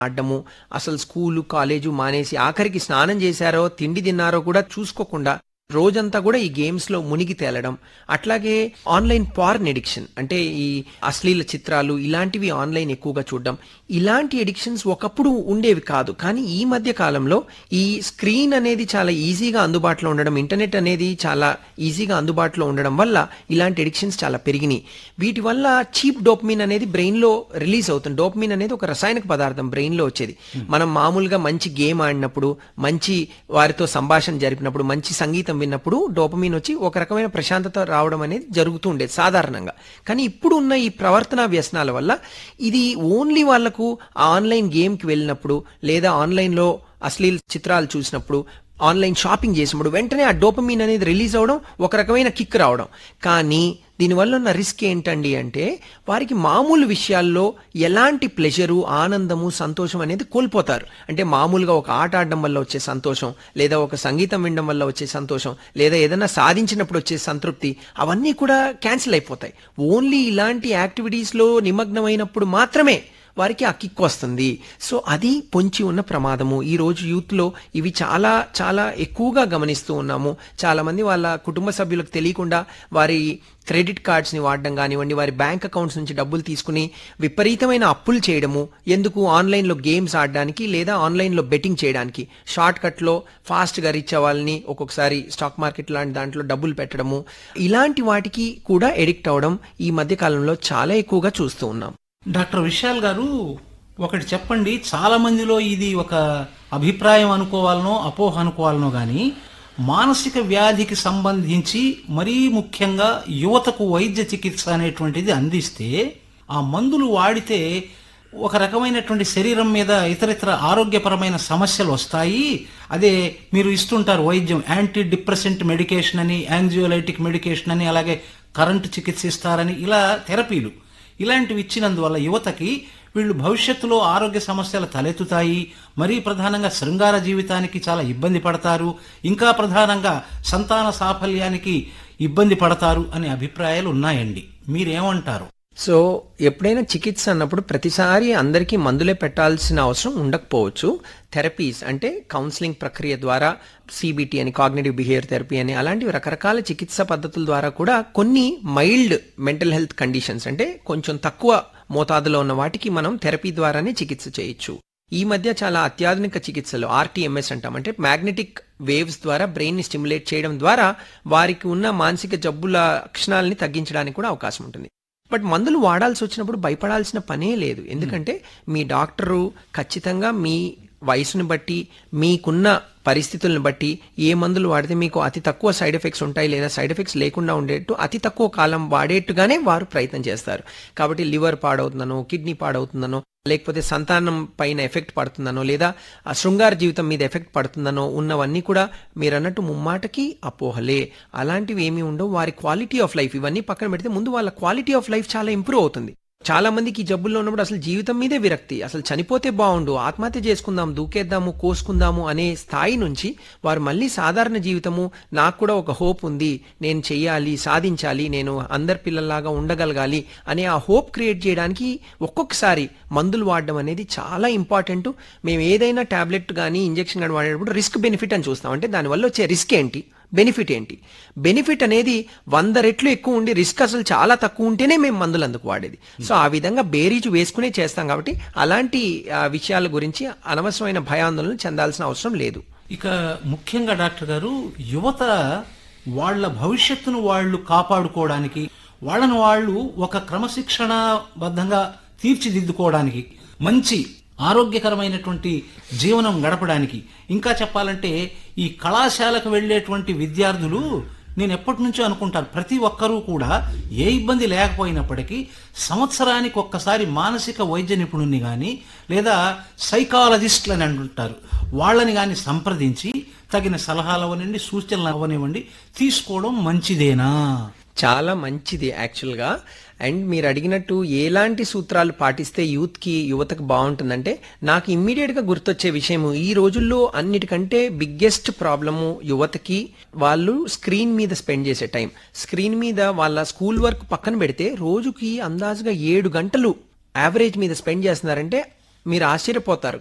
ఆడడము అసలు school college మానేసి ఆఖరికి స్నానం చేశారో తిండి తిన్నారో కూడా చూసుకోకుండా రోజంతా కూడా ఈ గేమ్స్ లో మునిగి తేలడం అట్లాగే ఆన్లైన్ పార్న్ ఎడిక్షన్ అంటే ఈ అశ్లీల చిత్రాలు ఇలాంటివి ఆన్లైన్ ఎక్కువగా చూడడం ఇలాంటి ఎడిక్షన్స్ ఒకప్పుడు ఉండేవి కాదు కానీ ఈ మధ్య కాలంలో ఈ స్క్రీన్ అనేది చాలా ఈజీగా అందుబాటులో ఉండడం ఇంటర్నెట్ అనేది చాలా ఈజీగా అందుబాటులో ఉండడం వల్ల ఇలాంటి ఎడిక్షన్స్ చాలా పెరిగినాయి వీటి వల్ల చీప్ డోపమిన్ అనేది బ్రెయిన్ లో రిలీజ్ అవుతుంది డోపమిన్ అనేది ఒక రసాయనిక పదార్థం బ్రెయిన్ లో వచ్చేది మనం మామూలుగా మంచి గేమ్ ఆడినప్పుడు మంచి వారితో సంభాషణ జరిపినప్పుడు మంచి సంగీతం విన్నప్పుడు డోపమిన్ వచ్చి ఒక రకమైన ప్రశాంతత రావడం అనేది జరుగుతూ ఉండేది సాధారణంగా కానీ ఇప్పుడు ఉన్న ఈ ప్రవర్తన వ్యసనాల వల్ల ఇది ఓన్లీ వాళ్లకు ఆన్లైన్ గేమ్కి వెళ్ళినప్పుడు లేదా ఆన్లైన్లో అశ్లీల చిత్రాలు చూసినప్పుడు ఆన్లైన్ షాపింగ్ చేసినప్పుడు వెంటనే ఆ డోపమీన్ అనేది రిలీజ్ అవడం ఒక రకమైన కిక్ రావడం కానీ దీనివల్ల ఉన్న రిస్క్ ఏంటండి అంటే వారికి మామూలు విషయాల్లో ఎలాంటి ప్లెజరు ఆనందము సంతోషం అనేది కోల్పోతారు అంటే మామూలుగా ఒక ఆట ఆడడం వల్ల వచ్చే సంతోషం లేదా ఒక సంగీతం వినడం వల్ల వచ్చే సంతోషం లేదా ఏదైనా సాధించినప్పుడు వచ్చే సంతృప్తి అవన్నీ కూడా క్యాన్సిల్ అయిపోతాయి ఓన్లీ ఇలాంటి యాక్టివిటీస్లో నిమగ్నమైనప్పుడు మాత్రమే వారికి ఆ కిక్ వస్తుంది సో అది పొంచి ఉన్న ప్రమాదము ఈ రోజు యూత్ లో ఇవి చాలా చాలా ఎక్కువగా గమనిస్తూ ఉన్నాము చాలా మంది వాళ్ళ కుటుంబ సభ్యులకు తెలియకుండా వారి క్రెడిట్ కార్డ్స్ ని వాడడం కానివ్వండి వారి బ్యాంక్ అకౌంట్స్ నుంచి డబ్బులు తీసుకుని విపరీతమైన అప్పులు చేయడము ఎందుకు ఆన్లైన్ లో గేమ్స్ ఆడడానికి లేదా ఆన్లైన్ లో బెట్టింగ్ చేయడానికి షార్ట్ కట్ లో ఫాస్ట్ గా రీచ్ అవ్వాలని ఒక్కొక్కసారి స్టాక్ మార్కెట్ లాంటి దాంట్లో డబ్బులు పెట్టడము ఇలాంటి వాటికి కూడా ఎడిక్ట్ అవడం ఈ మధ్య కాలంలో చాలా ఎక్కువగా చూస్తూ ఉన్నాం డాక్టర్ విశాల్ గారు ఒకటి చెప్పండి చాలా మందిలో ఇది ఒక అభిప్రాయం అనుకోవాలనో అపోహ అనుకోవాలనో గాని మానసిక వ్యాధికి సంబంధించి మరీ ముఖ్యంగా యువతకు వైద్య చికిత్స అనేటువంటిది అందిస్తే ఆ మందులు వాడితే ఒక రకమైనటువంటి శరీరం మీద ఇతరితర ఆరోగ్యపరమైన సమస్యలు వస్తాయి అదే మీరు ఇస్తుంటారు వైద్యం యాంటీ డిప్రెసెంట్ మెడికేషన్ అని యాంగ్జియోలైటిక్ మెడికేషన్ అని అలాగే కరెంటు చికిత్స ఇస్తారని ఇలా థెరపీలు ఇలాంటివి ఇచ్చినందువల్ల యువతకి వీళ్ళు భవిష్యత్తులో ఆరోగ్య సమస్యలు తలెత్తుతాయి మరీ ప్రధానంగా శృంగార జీవితానికి చాలా ఇబ్బంది పడతారు ఇంకా ప్రధానంగా సంతాన సాఫల్యానికి ఇబ్బంది పడతారు అనే అభిప్రాయాలు ఉన్నాయండి మీరేమంటారు సో ఎప్పుడైనా చికిత్స అన్నప్పుడు ప్రతిసారి అందరికీ మందులే పెట్టాల్సిన అవసరం ఉండకపోవచ్చు థెరపీస్ అంటే కౌన్సిలింగ్ ప్రక్రియ ద్వారా సిబిటి అని కాగ్నేటివ్ బిహేవియర్ థెరపీ అని అలాంటివి రకరకాల చికిత్స పద్ధతుల ద్వారా కూడా కొన్ని మైల్డ్ మెంటల్ హెల్త్ కండిషన్స్ అంటే కొంచెం తక్కువ మోతాదులో ఉన్న వాటికి మనం థెరపీ ద్వారానే చికిత్స చేయొచ్చు ఈ మధ్య చాలా అత్యాధునిక చికిత్సలు ఆర్టీఎంఎస్ అంటాం అంటే మ్యాగ్నెటిక్ వేవ్స్ ద్వారా బ్రెయిన్ ని స్టిమ్యులేట్ చేయడం ద్వారా వారికి ఉన్న మానసిక జబ్బుల లక్షణాలని తగ్గించడానికి కూడా అవకాశం ఉంటుంది బట్ మందులు వాడాల్సి వచ్చినప్పుడు భయపడాల్సిన పనే లేదు ఎందుకంటే మీ డాక్టరు ఖచ్చితంగా మీ వయసుని బట్టి మీకున్న పరిస్థితులను బట్టి ఏ మందులు వాడితే మీకు అతి తక్కువ సైడ్ ఎఫెక్ట్స్ ఉంటాయి లేదా సైడ్ ఎఫెక్ట్స్ లేకుండా ఉండేట్టు అతి తక్కువ కాలం వాడేట్టుగానే వారు ప్రయత్నం చేస్తారు కాబట్టి లివర్ పాడవుతుందనో కిడ్నీ పాడవుతుందనో లేకపోతే సంతానం పైన ఎఫెక్ట్ పడుతుందనో లేదా ఆ శృంగార జీవితం మీద ఎఫెక్ట్ పడుతుందనో ఉన్నవన్నీ కూడా మీరు అన్నట్టు ముమ్మాటకి అపోహలే అలాంటివి ఏమీ ఉండవు వారి క్వాలిటీ ఆఫ్ లైఫ్ ఇవన్నీ పక్కన పెడితే ముందు వాళ్ళ క్వాలిటీ ఆఫ్ లైఫ్ చాలా ఇంప్రూవ్ అవుతుంది చాలా మందికి ఈ జబ్బుల్లో ఉన్నప్పుడు అసలు జీవితం మీదే విరక్తి అసలు చనిపోతే బాగుండు ఆత్మహత్య చేసుకుందాం దూకేద్దాము కోసుకుందాము అనే స్థాయి నుంచి వారు మళ్ళీ సాధారణ జీవితము నాకు కూడా ఒక హోప్ ఉంది నేను చెయ్యాలి సాధించాలి నేను అందరి పిల్లల్లాగా ఉండగలగాలి అనే ఆ హోప్ క్రియేట్ చేయడానికి ఒక్కొక్కసారి మందులు వాడడం అనేది చాలా ఇంపార్టెంట్ మేము ఏదైనా టాబ్లెట్ కానీ ఇంజెక్షన్ కానీ వాడేటప్పుడు రిస్క్ బెనిఫిట్ అని చూస్తాం అంటే దానివల్ల వచ్చే రిస్క్ ఏంటి బెనిఫిట్ ఏంటి బెనిఫిట్ అనేది వంద రెట్లు ఎక్కువ ఉండి రిస్క్ అసలు చాలా తక్కువ ఉంటేనే మేము మందులు అందుకు వాడేది సో ఆ విధంగా బేరీజు వేసుకునే చేస్తాం కాబట్టి అలాంటి ఆ, విషయాల గురించి అనవసరమైన భయాందోళన చెందాల్సిన అవసరం లేదు ఇక ముఖ్యంగా డాక్టర్ గారు యువత వాళ్ళ భవిష్యత్తును వాళ్ళు కాపాడుకోవడానికి వాళ్ళను వాళ్ళు ఒక క్రమశిక్షణబద్ధంగా తీర్చిదిద్దుకోవడానికి మంచి ఆరోగ్యకరమైనటువంటి జీవనం గడపడానికి ఇంకా చెప్పాలంటే ఈ కళాశాలకు వెళ్ళేటువంటి విద్యార్థులు నేను ఎప్పటి నుంచో అనుకుంటాను ప్రతి ఒక్కరూ కూడా ఏ ఇబ్బంది లేకపోయినప్పటికీ సంవత్సరానికి ఒక్కసారి మానసిక వైద్య నిపుణుని కానీ లేదా సైకాలజిస్టులు అని అంటుంటారు వాళ్ళని కానీ సంప్రదించి తగిన సలహాలు అవనివ్వండి సూచనలు అవనివ్వండి తీసుకోవడం మంచిదేనా చాలా మంచిది యాక్చువల్గా అండ్ మీరు అడిగినట్టు ఎలాంటి సూత్రాలు పాటిస్తే యూత్ కి యువతకు బాగుంటుందంటే నాకు ఇమ్మీడియట్ గా గుర్తొచ్చే విషయం ఈ రోజుల్లో అన్నిటికంటే బిగ్గెస్ట్ ప్రాబ్లము యువతకి వాళ్ళు స్క్రీన్ మీద స్పెండ్ చేసే టైం స్క్రీన్ మీద వాళ్ళ స్కూల్ వర్క్ పక్కన పెడితే రోజుకి అందాజుగా ఏడు గంటలు యావరేజ్ మీద స్పెండ్ చేస్తున్నారంటే మీరు ఆశ్చర్యపోతారు